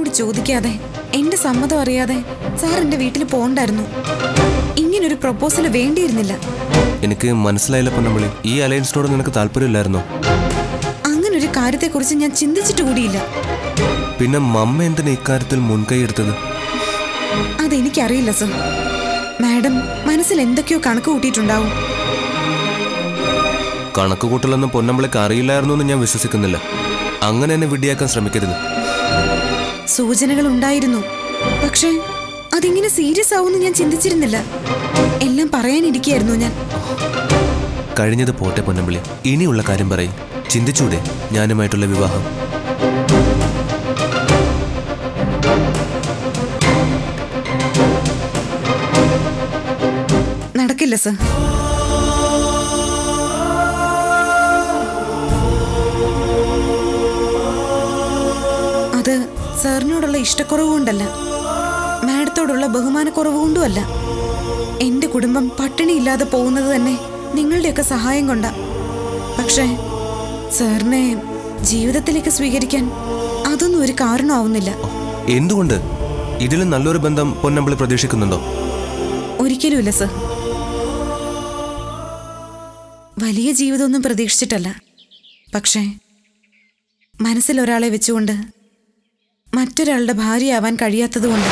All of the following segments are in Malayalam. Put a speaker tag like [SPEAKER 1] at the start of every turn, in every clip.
[SPEAKER 1] എന്നോട് ചോദിക്കാതെ എന്റെ സമ്മതം അറിയാതെ സാർ എന്റെ വീട്ടിൽ പോണ്ടായിരുന്നു ഇങ്ങനൊരു പ്രപ്പോസൽ വേണ്ടിയിരുന്നില്ല
[SPEAKER 2] എനിക്ക് മനസ്സിലായില്ല പൊന്നമ്പളി ഈ അലയൻസിനോട് നിനക്ക് താല്പര്യമില്ലായിരുന്നോ
[SPEAKER 1] അങ്ങനൊരു കാര്യത്തെക്കുറിച്ച് ഞാൻ ചിന്തിച്ചിട്ട് കൂടിയില്ല
[SPEAKER 2] പിന്നെ മമ്മ എന്തിനാ ഇക്കാര്യത്തിൽ മുൻകൈ എടുത്തത്
[SPEAKER 1] അതെനിക്കറിയില്ല സർ മാഡം മനസ്സിൽ എന്തൊക്കെയോ കണക്ക് കൂട്ടിയിട്ടുണ്ടാവും
[SPEAKER 2] കണക്ക് കൂട്ടലൊന്നും പൊന്നമ്പളിക്ക് അറിയില്ലായിരുന്നു എന്ന് ഞാൻ വിശ്വസിക്കുന്നില്ല അങ്ങനെ എന്നെ വിഡ്ഢിയാക്കാൻ ശ്രമിക്കരുത്
[SPEAKER 1] സൂചനകൾ ഉണ്ടായിരുന്നു പക്ഷേ അതിങ്ങനെ സീരിയസ് ആവുമെന്ന് ഞാൻ ചിന്തിച്ചിരുന്നില്ല എല്ലാം പറയാനിരിക്കുകയായിരുന്നു ഞാൻ
[SPEAKER 2] കഴിഞ്ഞത് പോട്ടെ പൊന്നമ്പളി ഇനിയുള്ള കാര്യം പറയും ചിന്തിച്ചൂടെ ഞാനുമായിട്ടുള്ള വിവാഹം
[SPEAKER 1] നടക്കില്ല സർ അത് സാറിനോടുള്ള ഇഷ്ടക്കുറവ് കൊണ്ടല്ല മാഡത്തോടുള്ള ബഹുമാനക്കുറവ് കൊണ്ടുമല്ല എന്റെ കുടുംബം പട്ടിണിയില്ലാതെ പോകുന്നത് തന്നെ നിങ്ങളുടെയൊക്കെ സഹായം കൊണ്ടാ പക്ഷേ സാറിനെ ജീവിതത്തിലേക്ക് സ്വീകരിക്കാൻ അതൊന്നും ഒരു കാരണമാവുന്നില്ല
[SPEAKER 2] എന്തുകൊണ്ട് ഇതിലും നല്ലൊരു ബന്ധം പൊന്നമ്പളി പ്രതീക്ഷിക്കുന്നുണ്ടോ
[SPEAKER 1] ഒരിക്കലുമില്ല സർ വലിയ ജീവിതമൊന്നും പ്രതീക്ഷിച്ചിട്ടല്ല പക്ഷേ മനസ്സിൽ ഒരാളെ വെച്ചുകൊണ്ട് മറ്റൊരാളുടെ ഭാര്യയാവാൻ കഴിയാത്തതുകൊണ്ട്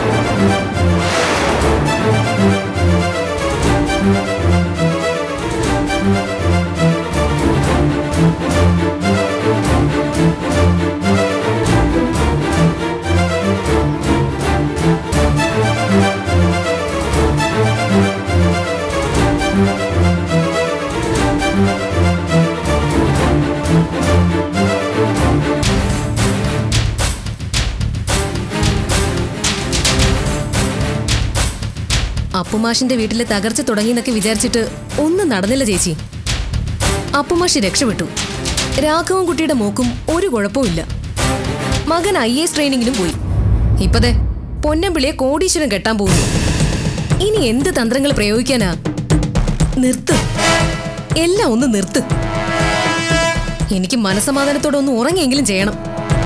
[SPEAKER 3] അപ്പുമാഷിന്റെ വീട്ടിൽ തകർച്ച തുടങ്ങിയെന്നൊക്കെ വിചാരിച്ചിട്ട് ഒന്നും നടന്നില്ല ചേച്ചി അപ്പുമാഷി രക്ഷപ്പെട്ടു രാഘവൻ കുട്ടിയുടെ മോക്കും ഒരു കുഴപ്പവുമില്ല മകൻ ഐ എസ് ട്രെയിനിങ്ങിനും പോയി ഇപ്പതേ പൊന്നമ്പിളിയെ കോടീശ്വരം കെട്ടാൻ പോകുന്നു ഇനി എന്ത് തന്ത്രങ്ങൾ പ്രയോഗിക്കാനാ നിർത്ത് എല്ലാം ഒന്ന് നിർത്ത് എനിക്ക് മനസമാധാനത്തോടെ ഒന്ന് ഉറങ്ങിയെങ്കിലും ചെയ്യണം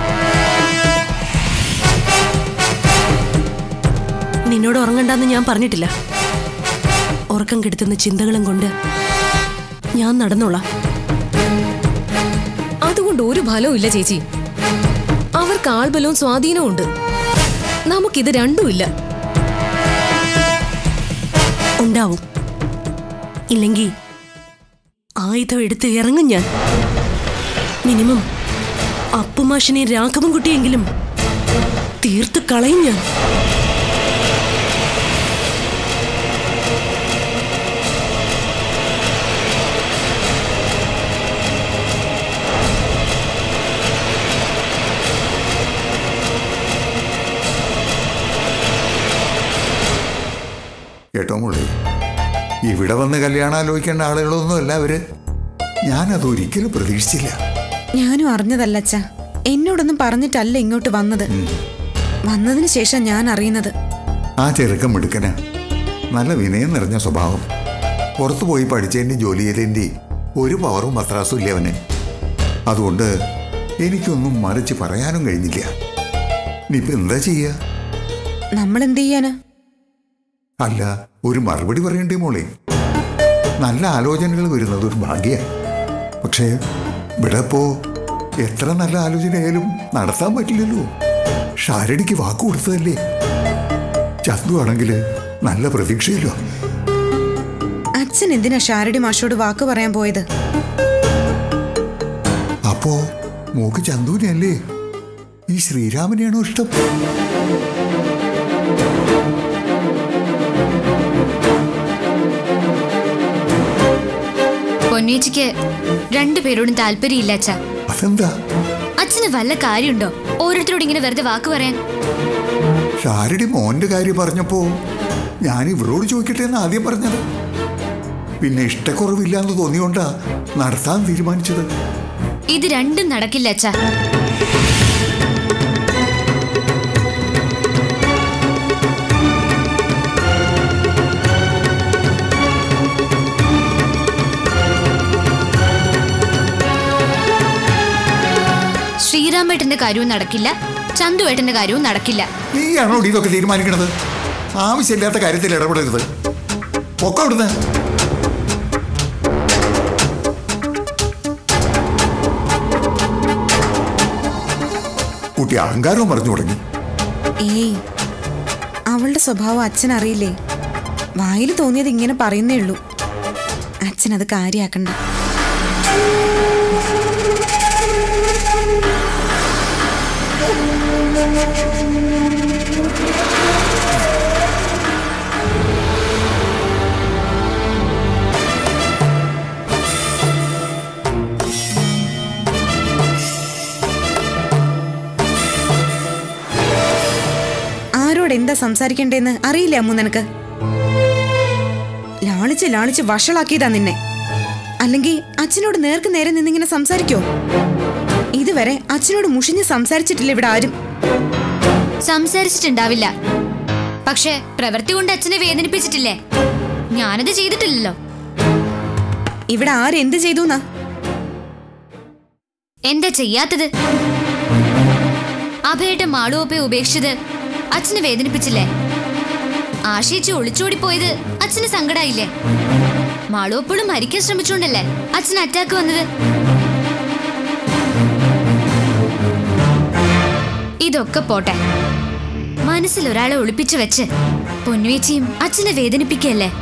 [SPEAKER 4] നിന്നോട് ഉറങ്ങണ്ടെന്ന് ഞാൻ പറഞ്ഞിട്ടില്ല ഉറക്കം കെടുത്തുന്ന ചിന്തകളും കൊണ്ട് ഞാൻ നടന്നോളാം
[SPEAKER 3] അതുകൊണ്ട് ഒരു ഫലവും ഇല്ല ചേച്ചി അവർക്ക് ആൾബലവും സ്വാധീനവും ഉണ്ട് നമുക്കിത് രണ്ടുമില്ല
[SPEAKER 4] ഉണ്ടാവും ഇല്ലെങ്കിൽ ആയുധം എടുത്ത് ഇറങ്ങും ഞാൻ മിനിമം അപ്പുമാഷിനെ രാഘവൻ കുട്ടിയെങ്കിലും തീർത്ത് കളയും ഞാൻ
[SPEAKER 5] കേട്ടോ മോളെ ഇവിടെ വന്ന് കല്യാണം ആലോചിക്കേണ്ട ആളുകളൊന്നുമല്ല അവര് ഞാനത് ഒരിക്കലും പ്രതീക്ഷിച്ചില്ല
[SPEAKER 1] ഞാനും അറിഞ്ഞതല്ല അച്ഛ എന്നോടൊന്നും പറഞ്ഞിട്ടല്ല ഇങ്ങോട്ട് വന്നത് വന്നതിന് ശേഷം ഞാൻ അറിയുന്നത്
[SPEAKER 5] ആ ചെറുക്കം മിടുക്കന് നല്ല വിനയം നിറഞ്ഞ സ്വഭാവം പുറത്തു പോയി പഠിച്ചതിൻ്റെ ജോലി ചെയ്തതിൻ്റെ ഒരു പവറും പത്രാസും ഇല്ല അവന് അതുകൊണ്ട് എനിക്കൊന്നും മറിച്ച് പറയാനും കഴിഞ്ഞില്ല ഇനിയിപ്പോൾ എന്താ ചെയ്യുക
[SPEAKER 1] നമ്മൾ എന്ത് ചെയ്യാനാ
[SPEAKER 5] അല്ല ഒരു മറുപടി പറയണ്ടേ മോളെ നല്ല ആലോചനകൾ വരുന്നത് ഒരു ഭാഗ്യ പക്ഷേ ഇവിടെ ഇപ്പോ എത്ര നല്ല ആലോചനയായാലും നടത്താൻ പറ്റില്ലല്ലോ ഷാരടിക്ക് വാക്ക് കൊടുത്തതല്ലേ ചന്തു ആണെങ്കിൽ നല്ല പ്രതീക്ഷയില്ലോ
[SPEAKER 1] അച്ഛൻ എന്തിനാ ഷാരടി മാഷോട് വാക്ക് പറയാൻ പോയത്
[SPEAKER 5] അപ്പോ മോക്ക് ചന്തുവിനെയല്ലേ ഈ ശ്രീരാമനെയാണോ ഇഷ്ടം
[SPEAKER 6] പൊന്നേച്ചിക്ക് രണ്ടുപേരോടും താല്പര്യമില്ല അച്ഛ
[SPEAKER 5] അതെന്താ
[SPEAKER 6] അച്ഛന് വല്ല കാര്യമുണ്ടോ ഓരോരുത്തരോട് ഇങ്ങനെ വെറുതെ വാക്ക് പറയാൻ
[SPEAKER 5] ഷാരടി മോന്റെ കാര്യം പറഞ്ഞപ്പോ ഞാൻ ഇവളോട് ചോദിക്കട്ടെ എന്ന് ആദ്യം പറഞ്ഞത് പിന്നെ ഇഷ്ടക്കുറവില്ലാന്ന് തോന്നിയോണ്ടാ നടത്താൻ തീരുമാനിച്ചത്
[SPEAKER 6] ഇത് രണ്ടും നടക്കില്ല അച്ഛ ശ്രീരാമേട്ടന്റെ കാര്യവും നടക്കില്ല ചന്തുവേട്ടന്റെ കാര്യവും നടക്കില്ല
[SPEAKER 5] നീയാണോ ഇതൊക്കെ തീരുമാനിക്കണത് ആവശ്യമില്ലാത്ത കാര്യത്തിൽ ഇടപെടരുത് ഒക്കെ അവിടുന്ന് കുട്ടി അഹങ്കാരവും പറഞ്ഞു തുടങ്ങി
[SPEAKER 1] ഏയ് അവളുടെ സ്വഭാവം അച്ഛൻ അറിയില്ലേ വായിൽ തോന്നിയത് ഇങ്ങനെ പറയുന്നേ ഉള്ളൂ അച്ഛൻ അത് കാര്യാക്കണ്ട ആരോട് എന്താ സംസാരിക്കണ്ടേന്ന് അറിയില്ല അമ്മു നിനക്ക് ലാളിച്ച് ലാളിച്ച് വഷളാക്കിയതാ നിന്നെ അല്ലെങ്കിൽ അച്ഛനോട് നേർക്ക് നേരെ നിന്നിങ്ങനെ സംസാരിക്കോ ഇതുവരെ അച്ഛനോട് മുഷിഞ്ഞ് സംസാരിച്ചിട്ടില്ല ഇവിടെ ആരും
[SPEAKER 6] സംസാരിച്ചിട്ടുണ്ടാവില്ല പക്ഷെ പ്രവൃത്തി കൊണ്ട് അച്ഛനെ വേദനിപ്പിച്ചിട്ടില്ലേ ഞാനത് ചെയ്തിട്ടില്ലല്ലോ
[SPEAKER 1] ഇവിടെ ആരെന്ത് ചെയ്തു എന്നാ
[SPEAKER 6] എന്താ ചെയ്യാത്തത് അഭയുടെ മാളുവപ്പെ ഉപേക്ഷിച്ചത് അച്ഛനെ വേദനിപ്പിച്ചില്ലേ ആശയിച്ച് ഒളിച്ചോടിപ്പോയത് അച്ഛന് സങ്കടായില്ലേ മാളുവപ്പോഴും മരിക്കാൻ ശ്രമിച്ചുകൊണ്ടല്ലേ അച്ഛന് അറ്റാക്ക് വന്നത് ഇതൊക്കെ പോട്ടെ മനസ്സിൽ ഒരാളെ ഒളിപ്പിച്ചു വെച്ച് പൊന്നുവേച്ചിയും അച്ഛനെ വേദനിപ്പിക്കല്ലേ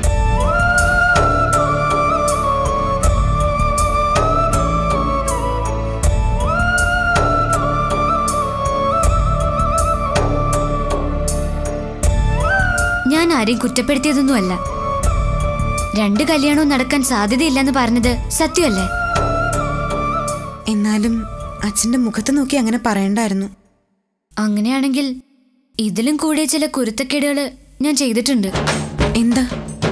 [SPEAKER 6] ഞാൻ ആരെയും കുറ്റപ്പെടുത്തിയതൊന്നുമല്ല രണ്ട് കല്യാണവും നടക്കാൻ സാധ്യതയില്ലെന്ന് പറഞ്ഞത് സത്യമല്ലേ
[SPEAKER 1] എന്നാലും അച്ഛന്റെ മുഖത്ത് നോക്കി അങ്ങനെ പറയണ്ടായിരുന്നു
[SPEAKER 6] അങ്ങനെയാണെങ്കിൽ ഇതിലും കൂടിയ ചില കുരുത്തക്കേടുകൾ ഞാൻ ചെയ്തിട്ടുണ്ട്
[SPEAKER 1] എന്താ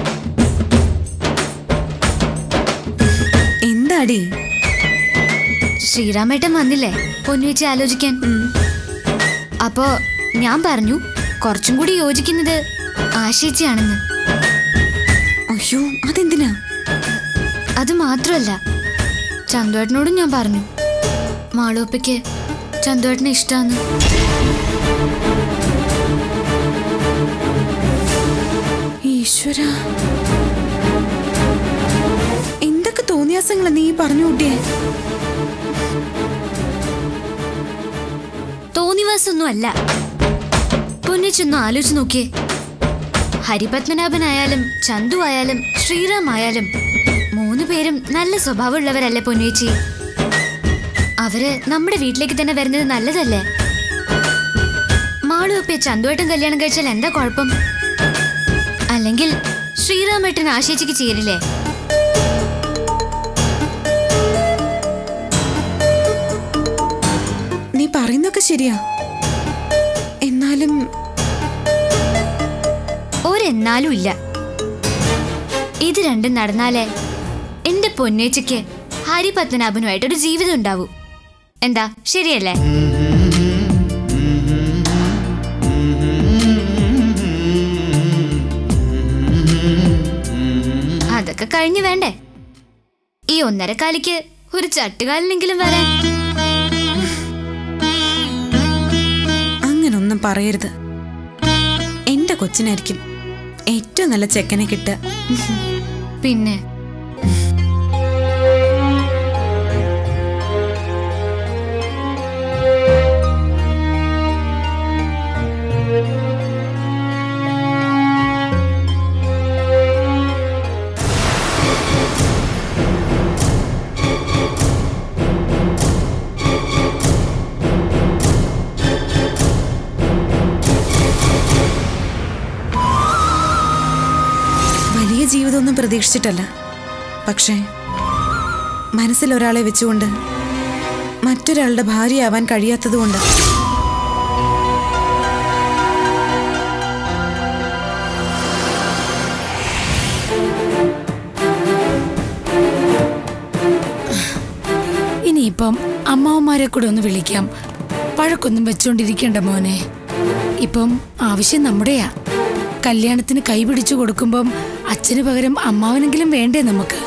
[SPEAKER 1] എന്താടി
[SPEAKER 6] ശ്രീരാമേട്ടൻ വന്നില്ലേ പൊന്നുവെച്ച് ആലോചിക്കാൻ അപ്പോ ഞാൻ പറഞ്ഞു കുറച്ചും കൂടി യോജിക്കുന്നത് ആശയിച്ചാണെന്ന്
[SPEAKER 1] അയ്യോ അതെന്തിനാ
[SPEAKER 6] അത് മാത്രമല്ല ചന്തുവേട്ടനോടും ഞാൻ പറഞ്ഞു മാളൂപ്പയ്ക്ക് ചന്തുവേട്ടനെ ഇഷ്ടമാണ്
[SPEAKER 1] ഈശ്വര എന്തൊക്കെ തോന്നിയാസങ്ങളാ നീ പറഞ്ഞു കൂട്ടിയേ
[SPEAKER 6] തോന്നിവാസൊന്നും അല്ല പൊന്നിച്ചൊന്ന് ആലോചിച്ച് നോക്കിയേ ഹരിപത്മനാഭനായാലും ചന്തു ആയാലും ശ്രീറാം ആയാലും മൂന്ന് പേരും നല്ല സ്വഭാവമുള്ളവരല്ലേ പൊന്നേച്ചി അവര് നമ്മുടെ വീട്ടിലേക്ക് തന്നെ വരുന്നത് നല്ലതല്ലേ മാളുവപ്പിയ ചന്തുവേട്ടൻ കല്യാണം കഴിച്ചാൽ എന്താ കുഴപ്പം അല്ലെങ്കിൽ ശ്രീറാമേട്ടൻ ആശേച്ചിക്ക് ചേരില്ലേ
[SPEAKER 1] നീ പറയുന്നൊക്കെ ശരിയാ എന്നാലും
[SPEAKER 6] ഒരെന്നാലും ഇല്ല ഇത് രണ്ടും നടന്നാലേ എന്റെ പൊന്നേച്ചയ്ക്ക് ഹരിപത്മനാഭനുമായിട്ടൊരു ജീവിതം ഉണ്ടാവൂ എന്താ ശരിയല്ലേ അതൊക്കെ കഴിഞ്ഞു വേണ്ടേ ഈ ഒന്നര കാലിക്ക് ഒരു ചട്ടുകാലിനെങ്കിലും വരാൻ
[SPEAKER 1] അങ്ങനൊന്നും പറയരുത് എന്റെ കൊച്ചിനായിരിക്കും ഏറ്റവും നല്ല ചെക്കനെ കിട്ടുക
[SPEAKER 6] പിന്നെ
[SPEAKER 1] വലിയ ജീവിതമൊന്നും പ്രതീക്ഷിച്ചിട്ടല്ല പക്ഷേ മനസ്സിൽ ഒരാളെ വെച്ചുകൊണ്ട് മറ്റൊരാളുടെ ഭാര്യയാവാൻ കഴിയാത്തതുകൊണ്ട്
[SPEAKER 7] ഇനിയിപ്പം അമ്മാവന്മാരെ കൂടെ ഒന്ന് വിളിക്കാം പഴക്കൊന്നും വെച്ചോണ്ടിരിക്കണ്ട മോനെ ഇപ്പം ആവശ്യം നമ്മുടെയാ കല്യാണത്തിന് കൈപിടിച്ചു കൊടുക്കുമ്പം അച്ഛന് പകരം അമ്മാവനെങ്കിലും വേണ്ടേ നമുക്ക്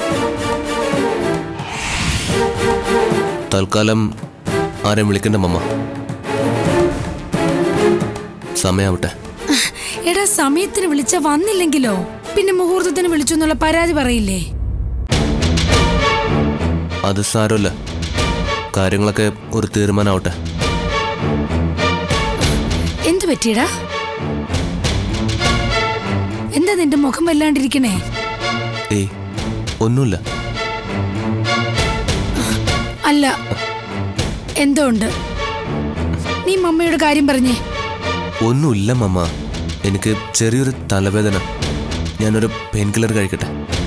[SPEAKER 2] തൽക്കാലം ആരെയും വിളിക്കണ്ട മമ്മ സമയാവട്ടെ
[SPEAKER 7] എടാ സമയത്തിന് വിളിച്ച വന്നില്ലെങ്കിലോ പിന്നെ മുഹൂർത്തത്തിന് വിളിച്ചു എന്നുള്ള പരാതി പറയില്ലേ
[SPEAKER 2] അത് സാരമല്ല കാര്യങ്ങളൊക്കെ ഒരു തീരുമാനമാവട്ടെ
[SPEAKER 7] എന്തു പറ്റിയടാ എന്താ നിന്റെ മുഖം വല്ലാണ്ടിരിക്കണേ
[SPEAKER 2] ഏയ് ഒന്നുമില്ല
[SPEAKER 7] അല്ല എന്തോ ഉണ്ട് നീ മമ്മയുടെ കാര്യം പറഞ്ഞേ
[SPEAKER 2] ഒന്നുമില്ല മമ്മ എനിക്ക് ചെറിയൊരു തലവേദന ഞാനൊരു പെയിൻ കില്ലർ കഴിക്കട്ടെ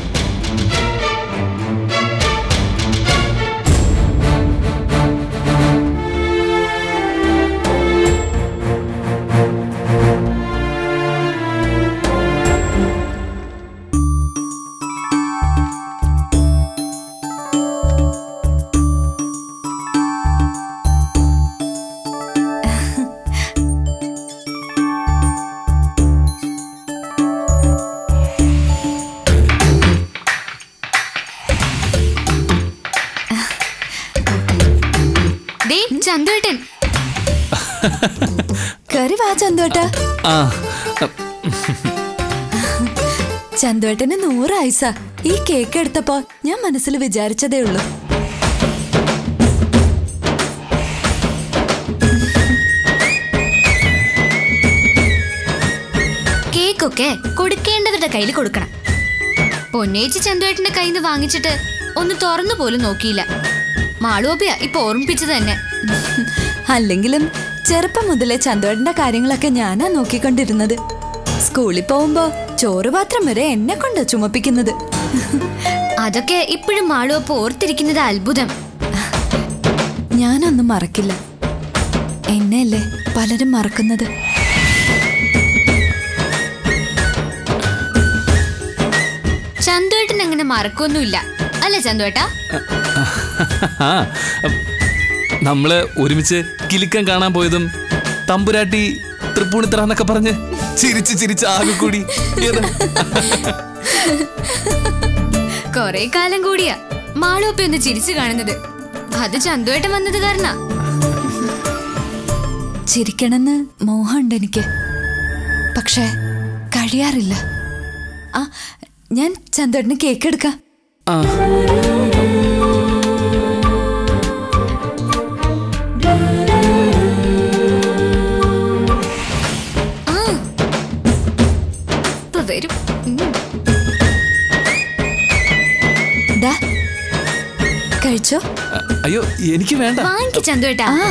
[SPEAKER 6] ദേ ചന്തുവേട്ടൻ
[SPEAKER 8] കറി വാ ചന്തോട്ട
[SPEAKER 9] ആ
[SPEAKER 8] ചന്തോട്ടന് നൂറ് ആയിസ ഈ കേക്ക് എടുത്തപ്പോ ഞാൻ മനസ്സിൽ വിചാരിച്ചതേ ഉള്ളൂ
[SPEAKER 6] കേക്കൊക്കെ കൊടുക്കേണ്ടവരുടെ കയ്യിൽ കൊടുക്കണം പൊന്നേച്ചി ചന്തുവേട്ടന്റെ കയ്യിൽ നിന്ന് വാങ്ങിച്ചിട്ട് ഒന്ന് തുറന്നു പോലും നോക്കിയില്ല മാളുവപ്പയ ഇപ്പൊ ഓർമ്മിപ്പിച്ചത് തന്നെ
[SPEAKER 8] അല്ലെങ്കിലും ചെറുപ്പം മുതലേ ചന്തോട്ടന്റെ കാര്യങ്ങളൊക്കെ ഞാനാ നോക്കിക്കൊണ്ടിരുന്നത് സ്കൂളിൽ പോകുമ്പോ ചോറ് പാത്രം വരെ എന്നെ കൊണ്ട് ചുമപ്പിക്കുന്നത്
[SPEAKER 6] അതൊക്കെ ഇപ്പോഴും മാളുവപ്പ ഓർത്തിരിക്കുന്നത് അത്ഭുതം
[SPEAKER 8] ഞാനൊന്നും മറക്കില്ല എന്നെയല്ലേ പലരും മറക്കുന്നത്
[SPEAKER 6] ചന്തുവേട്ടൻ അങ്ങനെ മറക്കൊന്നുമില്ല അല്ലേ ചന്തുവേട്ടാ
[SPEAKER 9] ആ നമ്മള് ഒരുമിച്ച് കിലുക്കം കാണാൻ പോയതും തമ്പുരാട്ടി തൃപ്പൂണിത്തറ എന്നൊക്കെ പറഞ്ഞ് ചിരിച്ച് ചിരിച്ച് ആകെ കൂടി ഏത്?
[SPEAKER 6] കൊറേ കാലം കൂടിയാ മാളുവപ്പ ഒന്ന് ചിരിച്ചു കാണുന്നത് അത് ചന്തുവേട്ടൻ വന്നത് കാരണ
[SPEAKER 8] ചിരിക്കണമെന്ന് മോഹമുണ്ട് എനിക്ക് പക്ഷേ കഴിയാറില്ല ആ ഞാൻ ചന്തോട്ടിന് കേക്ക് എടുക്കാം
[SPEAKER 9] ആ
[SPEAKER 6] ഇപ്പൊ വരും ഉം.
[SPEAKER 8] ദാ കഴിച്ചോ
[SPEAKER 9] അയ്യോ എനിക്ക് വേണ്ട
[SPEAKER 6] വാങ്ങിക്ക് ചന്തുവേട്ടാ
[SPEAKER 8] ആ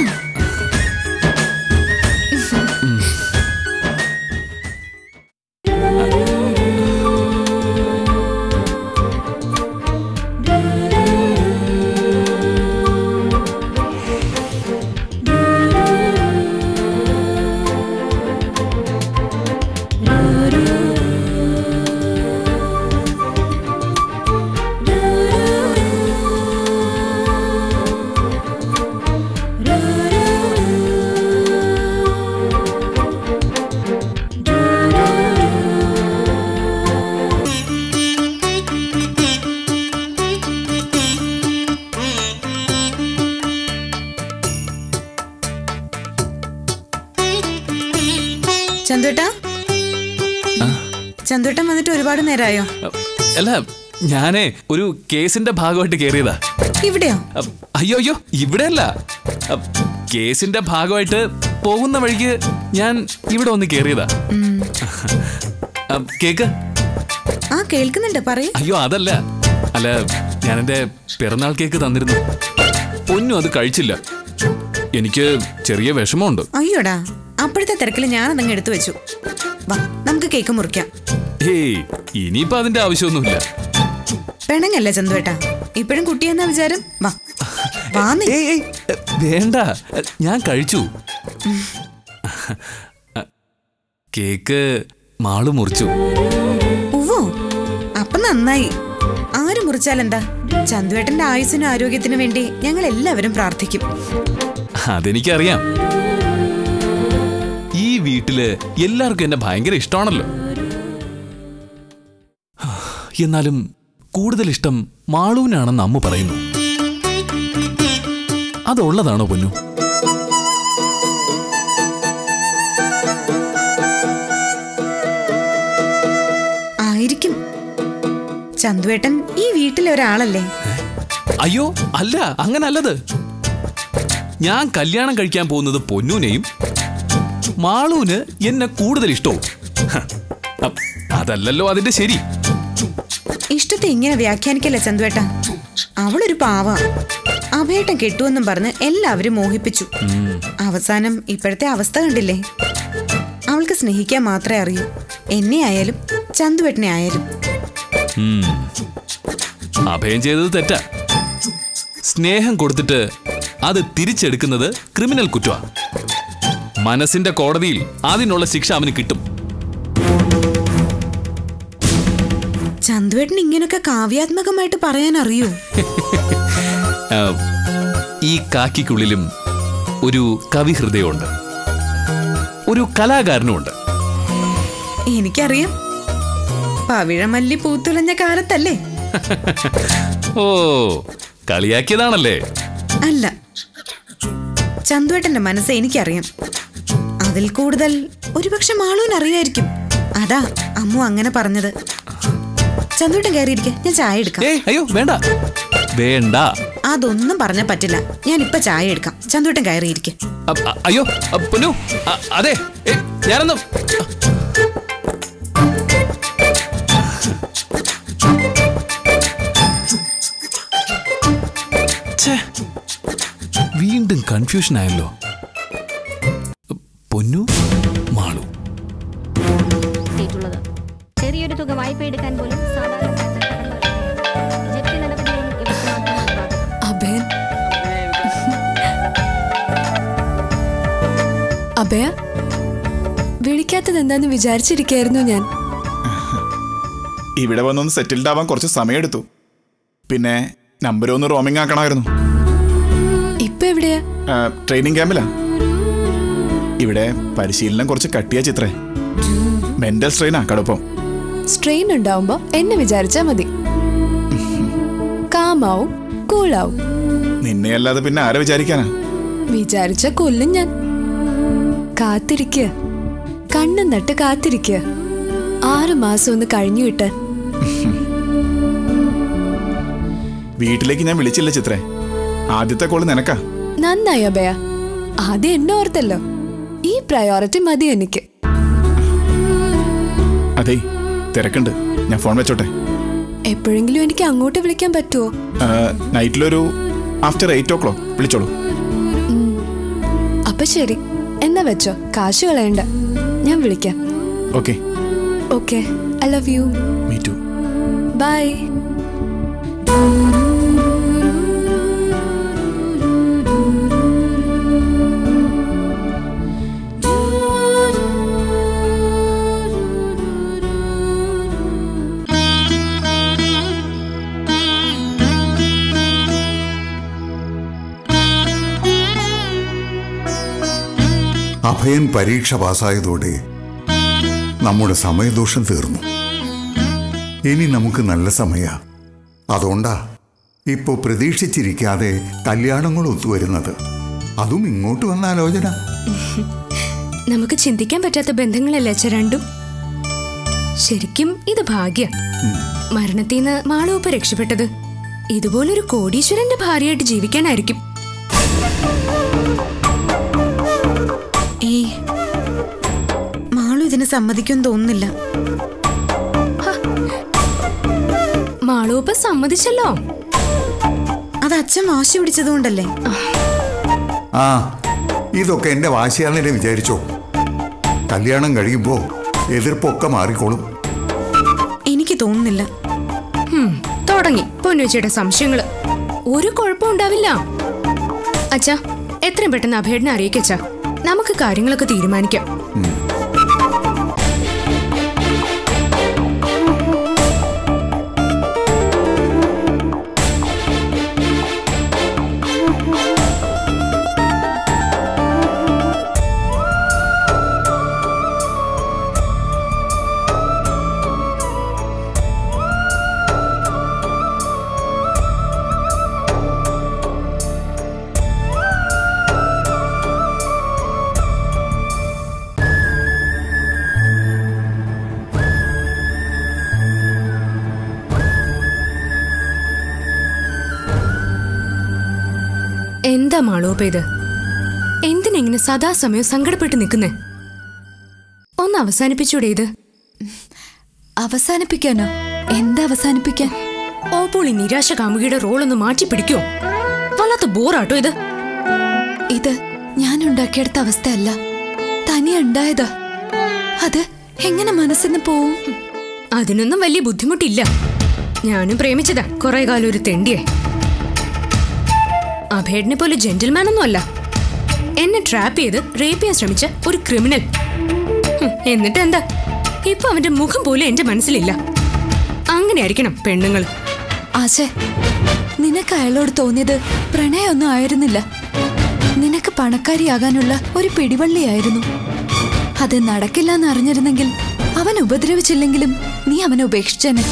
[SPEAKER 1] ചന്തുവേട്ടാ ചന്തുവേട്ടൻ വന്നിട്ട് ഒരുപാട് നേരമായോ
[SPEAKER 9] അല്ല ഞാനേ ഒരു കേസിന്റെ ഭാഗമായിട്ട് കയറിയതാ
[SPEAKER 1] ഇവിടെയോ
[SPEAKER 9] അ, അയ്യോ അയ്യോ ഇവിടെയല്ല അ, കേസിന്റെ ഭാഗമായിട്ട് പോകുന്ന വഴിക്ക് ഞാൻ ഇവിടെ ഒന്ന് കയറിയതാ അ, കേക്ക്
[SPEAKER 1] ആ കേൾക്കുന്നുണ്ട് പറയൂ
[SPEAKER 9] അയ്യോ അതല്ല അല്ല ഞാൻ എന്റെ പിറന്നാൾ കേക്ക് തന്നിരുന്നു പൊന്നും അത് കഴിച്ചില്ല എനിക്ക് ചെറിയ വിഷമമുണ്ട്
[SPEAKER 1] അയ്യോടാ അപ്പോഴത്തെ തിരക്കിൽ ഞാൻ അതങ്ങ് എടുത്തു വെച്ചു വാ നമുക്ക് കേക്ക് മുറിക്കാം
[SPEAKER 9] ഏയ് ഇനിയിപ്പോ അതിന്റെ ആവശ്യമൊന്നുമില്ല
[SPEAKER 1] പെണങ്ങല്ലേ ചന്തുവേട്ടാ ഇപ്പോഴും കുട്ടിയെന്നാ വിചാരം വാ വാ നീ
[SPEAKER 9] ഏയ് ഏയ് എ, വേണ്ട എ, ഞാൻ കഴിച്ചു അ, കേക്ക് മാള് മുറിച്ചു
[SPEAKER 1] ഉവ്വോ അപ്പൊ നന്നായി ആര് മുറിച്ചാലെന്താ ചന്തുവേട്ടന്റെ ആയുസിനും ആരോഗ്യത്തിനും വേണ്ടി ഞങ്ങൾ എല്ലാവരും പ്രാർത്ഥിക്കും
[SPEAKER 9] അതെനിക്കറിയാം ഈ വീട്ടില് എല്ലാവർക്കും എന്നെ ഭയങ്കര ഇഷ്ടമാണല്ലോ എന്നാലും കൂടുതൽ ഇഷ്ടം മാളൂനാണെന്ന് അമ്മ പറയുന്നു അതുള്ളതാണോ പൊന്നു
[SPEAKER 1] ചന്തുവേട്ടൻ ഈ വീട്ടിലെ ഒരാളല്ലേ
[SPEAKER 9] അയ്യോ അല്ല അങ്ങനെ അല്ലത് ഞാൻ കല്യാണം കഴിക്കാൻ പോകുന്നത് പൊന്നൂനെയും മാളൂന് എന്നെ കൂടുതൽ ഇഷ്ടവും ഹ, അ- അതല്ലല്ലോ അതിന്റെ ശരി
[SPEAKER 1] ഇഷ്ടത്തെ ഇങ്ങനെ വ്യാഖ്യാനിക്കല്ല ചന്തുവേട്ട അവളൊരു പാവ അഭയേട്ടൻ കെട്ടുവെന്നും പറഞ്ഞ് എല്ലാവരും മോഹിപ്പിച്ചു അവസാനം ഇപ്പോഴത്തെ അവസ്ഥ കണ്ടില്ലേ അവൾക്ക് സ്നേഹിക്കാൻ മാത്രമേ അറിയൂ എന്നെ ആയാലും ചന്തുവേട്ടനെ ആയാലും
[SPEAKER 9] ഉം. അഭയം ചെയ്തത് തെറ്റാ സ്നേഹം കൊടുത്തിട്ട് അത് തിരിച്ചെടുക്കുന്നത് ക്രിമിനൽ കുറ്റമാ മനസ്സിന്റെ കോടതിയിൽ അതിനുള്ള ശിക്ഷ അവന് കിട്ടും
[SPEAKER 1] ചന്തുവേട്ടൻ ഇങ്ങനൊക്കെ കാവ്യാത്മകമായിട്ട് പറയാൻ അറിയൂ
[SPEAKER 9] ആ, ഈ കാക്കിക്കുള്ളിലും ഒരു കവിഹൃദയമുണ്ട് ഒരു കലാകാരനുമുണ്ട്
[SPEAKER 1] എനിക്കറിയാം പവിഴമല്ലി പൂത്തുലഞ്ഞ കാലത്തല്ലേ
[SPEAKER 9] ഓ കളിയാക്കിയതാണല്ലേ
[SPEAKER 1] അല്ല ചന്തുവേട്ടന്റെ മനസ്സ് എനിക്കറിയാം അതിൽ കൂടുതൽ ഒരുപക്ഷെ മാളൂന് അറിയായിരിക്കും അതാ അമ്മു അങ്ങനെ പറഞ്ഞത് ചന്തുവേട്ടൻ കയറിയിരിക്കെ ഞാൻ ചായ എടുക്കാം
[SPEAKER 9] ഏയ് അയ്യോ വേണ്ട വേണ്ട
[SPEAKER 1] അതൊന്നും പറഞ്ഞാൽ പറ്റില്ല ഞാൻ ഇപ്പൊ ചായ എടുക്കാം ചന്തുവേട്ടൻ കയറിയിരിക്കെ
[SPEAKER 9] അ- അ- അയ്യോ അ, പൊന്നു അ, അതെ ഏ, ഞാനൊന്നും ഛേ, വീണ്ടും കൺഫ്യൂഷൻ ആയല്ലോ പൊന്നു മാളു
[SPEAKER 10] എത്തിയിട്ടുള്ളത് ചെറിയൊരു തുക വായ്പ എടുക്കാൻ പോലും സാധാരണ ജപ്തി നടപടിയും ഇവർക്ക് മാത്രമാണ് ബാധകം
[SPEAKER 8] അഭയൻ അഭയ വിളിക്കാത്തത് എന്താന്ന് വിചാരിച്ചിരിക്കായിരുന്നു ഞാൻ
[SPEAKER 11] ഇവിടെ വന്നൊന്ന് സെറ്റിൽഡ് ആവാൻ കുറച്ച് സമയമെടുത്തു പിന്നെ നമ്പർ ഒന്ന് റോമിംഗ് ആക്കണമായിരുന്നു
[SPEAKER 8] ഇപ്പൊ എവിടെയാ
[SPEAKER 11] ആ, ട്രെയിനിങ് ക്യാമ്പിലാ ഇവിടെ പരിശീലനം കുറച്ച് കട്ടിയ ചിത്രേ മെന്റൽ സ്ട്രെയിനാ കടുപ്പം
[SPEAKER 8] സ്ട്രെയിൻ ഉണ്ടാവുമ്പോ എന്നെ വിചാരിച്ചാ മതി കാമാവും കൂളാവും
[SPEAKER 11] നിന്നെ അല്ലാതെ പിന്നെ ആരെ വിചാരിക്കാനാ
[SPEAKER 8] വിചാരിച്ച കൊല്ലും ഞാൻ കാത്തിരിക്കുക കണ്ണും നട്ട് കാത്തിരിക്കുക ആറ് മാസം ഒന്ന് കഴിഞ്ഞു കിട്ടാൻ
[SPEAKER 11] വീട്ടിലേക്ക് ഞാൻ വിളിച്ചില്ല ചിത്രേ ആദ്യത്തെ കോള് നിനക്കാ
[SPEAKER 8] നന്നായി അഭയ ആദ്യം എന്നെ ഓർത്തല്ലോ ഈ പ്രയോറിറ്റി മതി എനിക്ക്
[SPEAKER 11] അതെ തിരക്കുണ്ട് ഞാൻ ഫോൺ വെച്ചോട്ടെ
[SPEAKER 8] എപ്പോഴെങ്കിലും എനിക്ക് അങ്ങോട്ട് വിളിക്കാൻ പറ്റുമോ
[SPEAKER 11] ആ, നൈറ്റിലൊരു ആഫ്റ്റർ എയ്റ്റ് ഓ ക്ലോക്ക് വിളിച്ചോളൂ
[SPEAKER 8] അപ്പൊ ശരി എന്നാ വെച്ചോ കാശ് കളയണ്ട ഞാൻ വിളിക്കാം
[SPEAKER 11] okay
[SPEAKER 8] okay I love you
[SPEAKER 11] me too
[SPEAKER 8] bye
[SPEAKER 5] Abhayan പരീക്ഷ പാസ്സായതോടെ നമ്മുടെ സമയദോഷം തീർന്നു ഇനി നമുക്ക് നല്ല സമയ അതുകൊണ്ടാ ഇപ്പോ പ്രതീക്ഷിച്ചിരിക്കാതെ കല്യാണങ്ങൾ ഒത്തുവരുന്നത് അതും ഇങ്ങോട്ട് വന്ന ആലോചന
[SPEAKER 3] നമുക്ക് ചിന്തിക്കാൻ പറ്റാത്ത ബന്ധങ്ങളല്ലേ അച്ഛ രണ്ടും ശരിക്കും ഇത് ഭാഗ്യ മരണത്തിൽ നിന്ന് മാളൂപ്പ് രക്ഷപ്പെട്ടത് ഇതുപോലൊരു കോടീശ്വരന്റെ ഭാര്യയായിട്ട് ജീവിക്കാനായിരിക്കും
[SPEAKER 1] ഏയ് മാളു ഇതിന് സമ്മതിക്കുമെന്ന് തോന്നുന്നില്ല
[SPEAKER 3] മാളൂപ്പ സമ്മതിച്ചല്ലോ
[SPEAKER 1] അത് അച്ഛൻ വാശി പിടിച്ചതുകൊണ്ടല്ലേ
[SPEAKER 5] ആ ഇതൊക്കെ എന്റെ വാശിയാണെന്നെ വിചാരിച്ചോ കല്യാണം കഴിയുമ്പോ എതിർപ്പൊക്കെ മാറിക്കോളും
[SPEAKER 1] എനിക്ക് തോന്നുന്നില്ല
[SPEAKER 3] ഹും, തുടങ്ങി പൊന്നുവച്ചിയുടെ സംശയങ്ങള് ഒരു കുഴപ്പം ഉണ്ടാവില്ല അച്ഛാ എത്രയും പെട്ടെന്ന് അഭേടനെ അറിയിക്കച്ചാ നമുക്ക് കാര്യങ്ങളൊക്കെ തീരുമാനിക്കാം എന്താ മാളോപ്പ ഇത് എന്തിനെങ്ങനെ സദാസമയം സങ്കടപ്പെട്ട് നിൽക്കുന്നേ ഒന്ന് അവസാനിപ്പിച്ചൂടെ ഇത്
[SPEAKER 8] അവസാനിപ്പിക്കാനോ എന്താ അവസാനിപ്പിക്കാൻ
[SPEAKER 3] ഓപ്പോൾ ഈ നിരാശ കാമുകിയുടെ റോൾ ഒന്ന് മാറ്റി പിടിക്കോ വല്ലാത്ത ബോറാട്ടോ ഇത്
[SPEAKER 8] ഇത് ഞാൻ ഉണ്ടാക്കിയെടുത്ത അവസ്ഥയല്ല തനിയെ ഉണ്ടായതാ അത് എങ്ങനെ മനസ്സിന്ന് പോവും
[SPEAKER 3] അതിനൊന്നും വലിയ ബുദ്ധിമുട്ടില്ല ഞാനും പ്രേമിച്ചതാ കുറെ കാലം ഒരു തെണ്ടിയെ അഭേടിനെ പോലെ ജെന്റിൽമാൻ ഒന്നും അല്ല എന്നെ ട്രാപ്പ് ചെയ്ത് റേപ്പ് ചെയ്യാൻ ശ്രമിച്ച ഒരു ക്രിമിനൽ ഹും, എന്നിട്ട് എന്താ ഇപ്പൊ അവന്റെ മുഖം പോലും എന്റെ മനസ്സിലില്ല അങ്ങനെ ആയിരിക്കണം പെണ്ണുങ്ങൾ
[SPEAKER 8] ആശേ നിനക്ക് അയാളോട് തോന്നിയത് പ്രണയമൊന്നും ആയിരുന്നില്ല നിനക്ക് പണക്കാരിയാകാനുള്ള ഒരു പിടിവള്ളിയായിരുന്നു അത് നടക്കില്ല എന്ന് അറിഞ്ഞിരുന്നെങ്കിൽ അവൻ ഉപദ്രവിച്ചില്ലെങ്കിലും നീ അവനെ ഉപേക്ഷിച്ചേനെ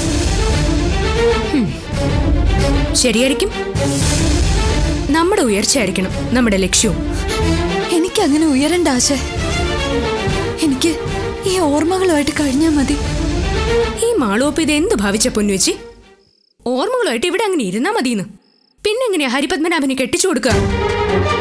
[SPEAKER 3] ശരിയായിരിക്കും നമ്മുടെ ഉയർച്ചയായിരിക്കണം നമ്മുടെ ലക്ഷ്യവും
[SPEAKER 8] എനിക്ക് അങ്ങനെ ഉയരണ്ട ആശേ എനിക്ക് ഈ ഓർമ്മകളുമായിട്ട് കഴിഞ്ഞാൽ മതി
[SPEAKER 3] ഈ മാളോപ്പ് ഇത് എന്ത് ഭാവിച്ച പൊന്നുവെച്ചി ഓർമ്മകളുമായിട്ട് ഇവിടെ അങ്ങനെ ഇരുന്നാ മതിയെന്ന് പിന്നെങ്ങനെയാ ഹരിപത്മനാഭനെ കെട്ടിച്ചു കൊടുക്കുക